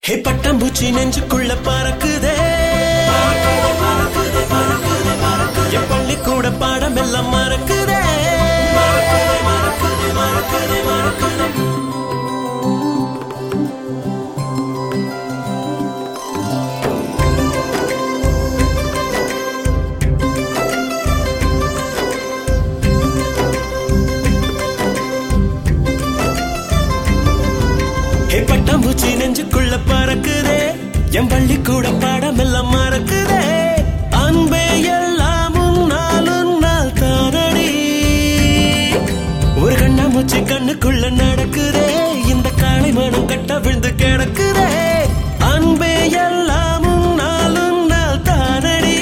ஹே பட்டாம்பூச்சி நெஞ்சுக்குள்ள பறக்குதே என் பள்ளிக்கூட பாடம் எல்லாம் மறக்குதே ஹே பட்டாம்பூச்சி நெஞ்சுக்குள்ள பறக்குதே என் பள்ளிக்கூட பாடம் எல்லாம் மறக்குதே அன்பே எல்லாம் உன்னால் உன்னால் தானடி ஒரு கண்ணாமூச்சி கண்ணுக்குள்ள நடக்குதே இந்த காளை மனம் கட்ட விழுந்து கிடக்குதே அன்பே எல்லாம் உன்னால் உன்னால் தானடி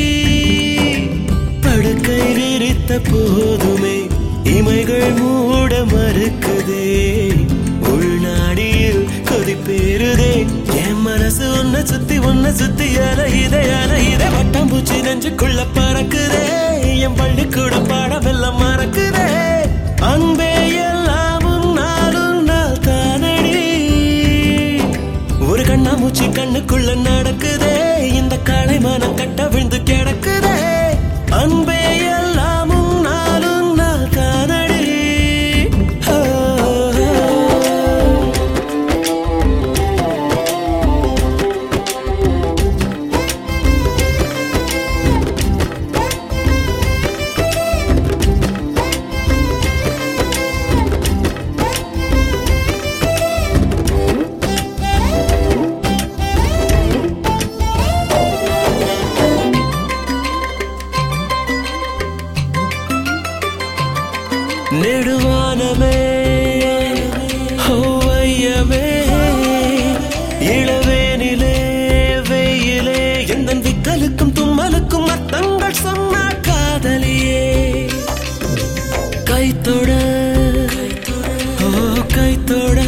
படுக்கை விரித்த போதுமே இமைகள் மூட மறுக்குதே உள்நாடியில் கொதிப்பேறுதே என் மனசு உன்னை சுத்தி உன்னை சுத்தி அலையுதே அலையுதே வட்டாம்பூச்சி நெஞ்சுக்குள்ள பறக்குதே என் பள்ளிக்கூட பாடம் எல்லாம் மறக்குதே அன்பே எல்லாம் உன்னால் உன்னால் தானடி ஒரு கண்ணாமூச்சி கண்ணுக்குள்ள நடக்குதே இந்த காளை மனம் கட்ட விழுந்து கிடக்குதே அன்பே எல்லாம் உன்னால் உன்னால் தானடி ஆ, ஆ. நெடுவானமே ஹோவையமே இளவேனிலே வெயிலே எந்த விக்கலுக்கும் தும்மலுக்கும் அர்த்தங்கள் சொன்ன காதலியே கைத்தொட ஓ கைத்தொட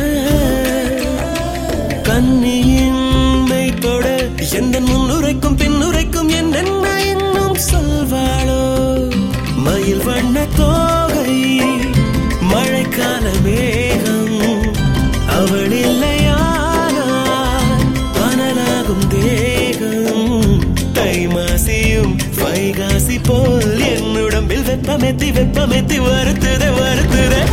கண்ணியின் மெய்த்தொட எந்த முன்னுரைக்கும் பின்னுரைக்கும் என்னென்ன இன்னும் சொல்வாளோ மயில் வண்ண தோகை மழைக்கால மேகம் அவள் இல்லையானால் பனலாகும் தேகம் தை மாசியும் வைகாசி போல் என்னுடம்பில் வெப்பமெத்தி வெப்பமெத்தி வருத்துதே வருத்துதே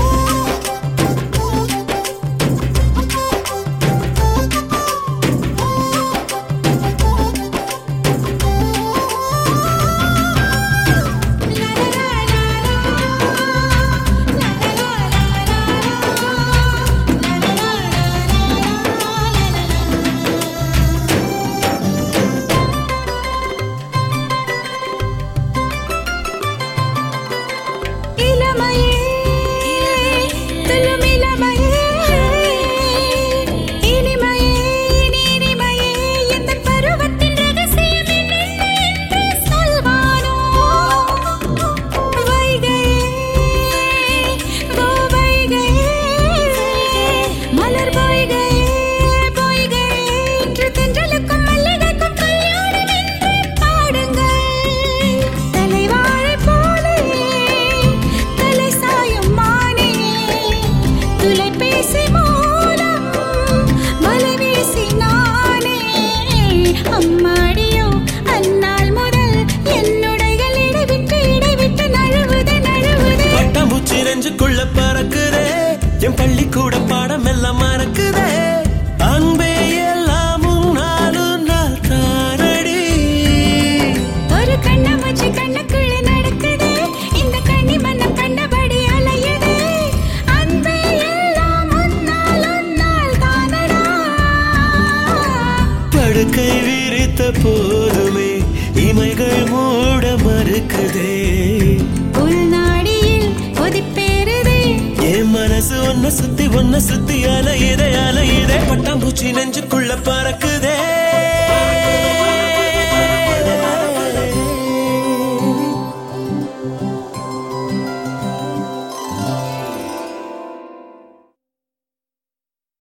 இளமையே துள்ளும் இளமையே இனிமையே இனி இனிமையே எந்தன் பருவத்தின் ரகசியம் என்னென்ன என்று சொல்வானோ வைகையே கோவைகையே மலர் பொய்கையே பொய்கையே இன்று தென்றலுக்கும் மல்லிகைக்கும் கல்யாணம் என்று பாடுங்கள் தலைவாழை போலே தலை சாயும் மானே தொலைபேசி மூலம் வலை வீசினானே அம்மாடியோ அந்நாள் முதல் என்னுடைகள் இடைவிட்டு இடைவிட்டு நழுவுதே நழுவுதே பட்டாம்பூச்சி நெஞ்சுக்குள்ள பறக்குதே என் பள்ளிக்கூட பாடம் எல்லாம் மறக்குதே அன்பே எல்லாம் உன்னால் உன்னால் தானடி ஒரு கண்ணாமூச்சி கண்ணுக்குள்ள நடக்குதே இந்த கண்ணி மன்னம் கண்டபடி அலையுதே அன்பே எல்லாம் உன்னால் உன்னால் தானடா படுக்கை விரித்த போதுமே இமைகள் மூட மறுக்குதே உள்நாடியில் கொதிப்பேறுதே என் மனசு ஒன்ன சுத்தி ஒன்ன சுத்தி அலையுதே அலையுதே பட்டாம்பூச்சி நெஞ்சுக்குள்ள பறக்குதே